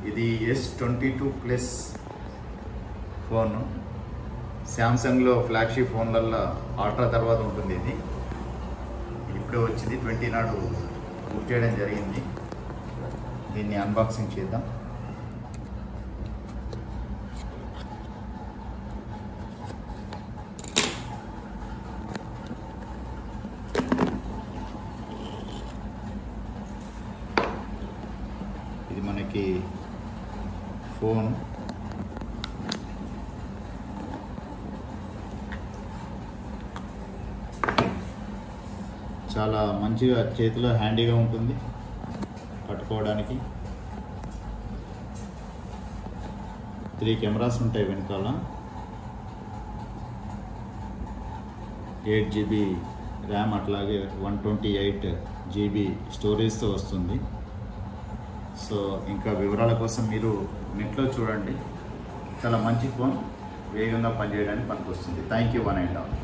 ఇది S twenty two plus phone శాంసంగ్లో flagship ఫోన్లల్లో అల్ట్రా తర్వాత ఉంటుంది ఇది ఇప్పుడే వచ్చింది ట్వంటీ నాడు బుక్ చేయడం జరిగింది దీన్ని అన్బాక్సింగ్ చేద్దాం ఇది మనకి ఫోన్ చాలా మంచిగా చేతిలో హ్యాండీగా ఉంటుంది పట్టుకోవడానికి త్రీ కెమెరాస్ ఉంటాయి వెనకాల ఎయిట్ జీబీ ర్యామ్ అట్లాగే వన్ ట్వంటీ ఎయిట్ జీబీ స్టోరేజ్తో వస్తుంది సో ఇంకా వివరాల కోసం మీరు నెట్లో చూడండి చాలా మంచి ఫోన్ వేగంగా పనిచేయడానికి పనికొస్తుంది thank you one and all